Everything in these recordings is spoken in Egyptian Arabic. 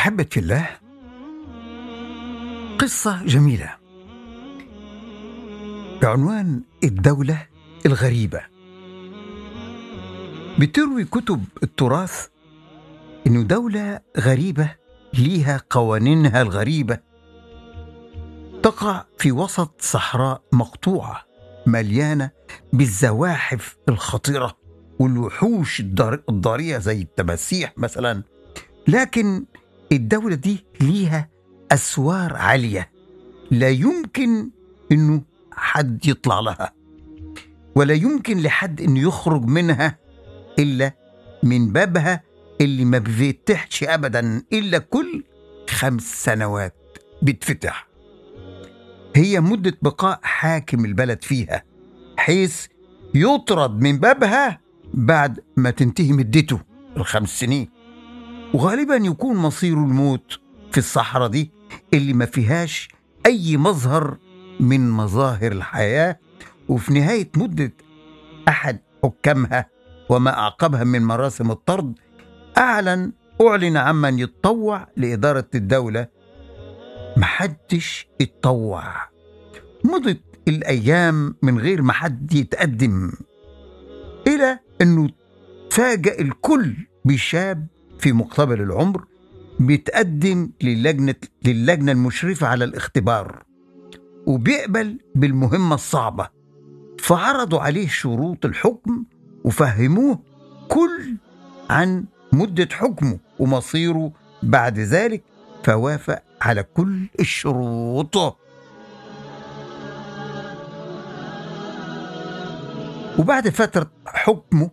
أحبة في الله قصة جميلة بعنوان الدولة الغريبة بتروي كتب التراث إنه دولة غريبة ليها قوانينها الغريبة تقع في وسط صحراء مقطوعة مليانة بالزواحف الخطرة والوحوش الضار- الضارية زي التماسيح مثلا لكن الدولة دي ليها أسوار عالية لا يمكن إنه حد يطلع لها ولا يمكن لحد إنه يخرج منها إلا من بابها اللي ما بيفتحش أبدا إلا كل خمس سنوات بيتفتح هي مدة بقاء حاكم البلد فيها حيث يطرد من بابها بعد ما تنتهي مدته الخمس سنين وغالبا يكون مصيره الموت في الصحراء دي اللي ما فيهاش أي مظهر من مظاهر الحياة وفي نهاية مدة أحد حكامها وما أعقبها من مراسم الطرد أعلن أعلن عمن يتطوع لإدارة الدولة محدش اتطوع مضت الأيام من غير ما حد يتقدم إلى أنه تفاجأ الكل بشاب في مقتبل العمر بيتقدم للجنة للجنة المشرفة على الاختبار وبيقبل بالمهمة الصعبة فعرضوا عليه شروط الحكم وفهموه كل عن مدة حكمه ومصيره بعد ذلك فوافق على كل الشروط وبعد فترة حكمه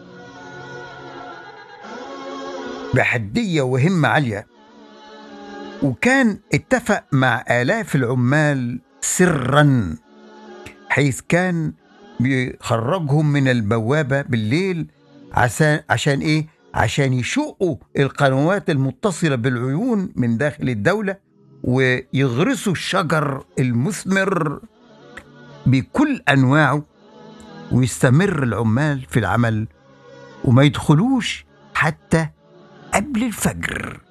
بحدية وهمة عالية وكان اتفق مع آلاف العمال سرا حيث كان بيخرجهم من البوابة بالليل عشان عشان ايه؟ عشان يشقوا القنوات المتصلة بالعيون من داخل الدولة ويغرسوا الشجر المثمر بكل أنواعه ويستمر العمال في العمل وما يدخلوش حتى قبل الفجر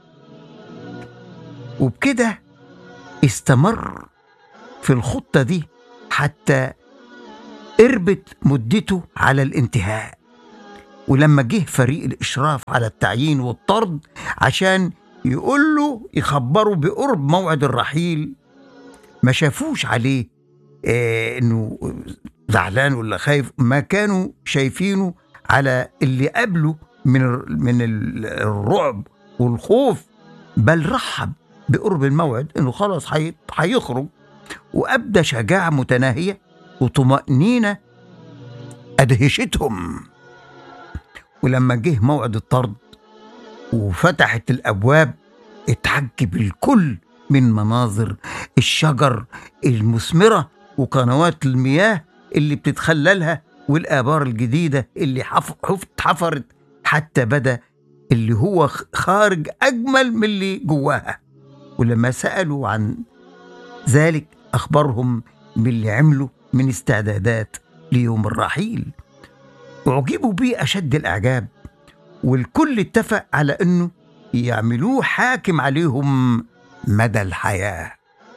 وبكده استمر في الخطة دي حتى قربت مدته على الانتهاء ولما جه فريق الإشراف على التعيين والطرد عشان يقول له يخبره بقرب موعد الرحيل ما شافوش عليه آه انه زعلان ولا خايف ما كانوا شايفينه على اللي قبله من ال- من ال- الرعب والخوف بل رحب بقرب الموعد انه خلاص هي- هيخرج وابدى شجاعه متناهيه وطمانينه ادهشتهم ولما جه موعد الطرد وفتحت الابواب اتعجب الكل من مناظر الشجر المثمره وقنوات المياه اللي بتتخللها والآبار الجديدة اللي حف- حف- اتحفرت حتى بدا اللي هو خ- خارج أجمل من اللي جواها ولما سألوا عن ذلك أخبرهم باللي عملوا من استعدادات ليوم الرحيل أعجبوا بيه أشد الإعجاب والكل اتفق على أنه يعملوه حاكم عليهم مدى الحياه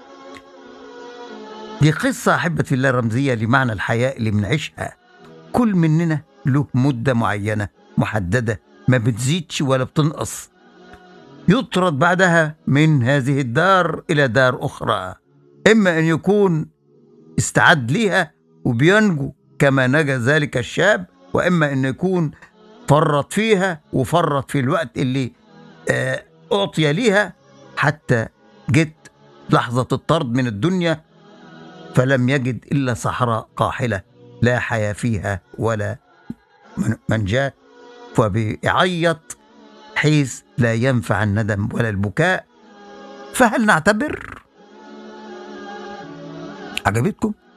دي قصة أحبة الله رمزية لمعنى الحياة اللي بنعيشها كل مننا له مدة معينة محددة ما بتزيدش ولا بتنقص يطرد بعدها من هذه الدار إلى دار أخرى إما أن يكون استعد ليها وبينجو كما نجا ذلك الشاب وإما أن يكون فرط فيها وفرط في الوقت اللي آه، أعطي ليها حتى جت لحظة الطرد من الدنيا فلم يجد إلا صحراء قاحلة لا حياة فيها ولا من- منجاة فبيعيط حيث لا ينفع الندم ولا البكاء فهل نعتبر عجبتكم